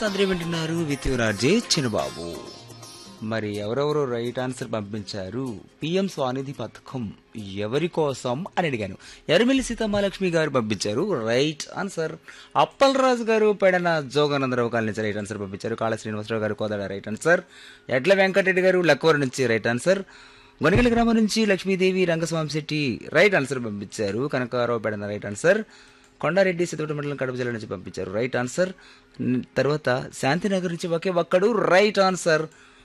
సందరి వింటున్నారు విత్ రాజే చిన్నబాబు మరి ఎవరెవరు రైట్ ఆన్సర్ పంపించారు పిఎం స్వానిధి పథకం ఎవరి కోసం అని అడిగాను ఎర్మిలి సీతమ్మాలక్ష్మి గారు పంపించారు రైట్ ఆన్సర్ అప్పలరాజు గారు పెడన జోగానందరావు కాలనీ నుంచి రైట్ ఆన్సర్ పంపించారు కాళ శ్రీనివాసరావు గారు కోదాడ రైట్ ఆన్సర్ ఎడ్ల వెంకటరెడ్డి గారు లక్కవరం నుంచి రైట్ ఆన్సర్ గొనగలి గ్రామం నుంచి లక్ష్మీదేవి రంగస్వామి శెట్టి రైట్ ఆన్సర్ పంపించారు కనకారావు పెడన రైట్ ఆన్సర్ కొండారెడ్డి సిద్ధోట మండలం కడప జిల్లా నుంచి పంపించారు రైట్ ఆన్సర్ న్- తర్వాత శాంతినగర్ నుంచి ఒకే ఒక్కడు రైట్ ఆన్సర్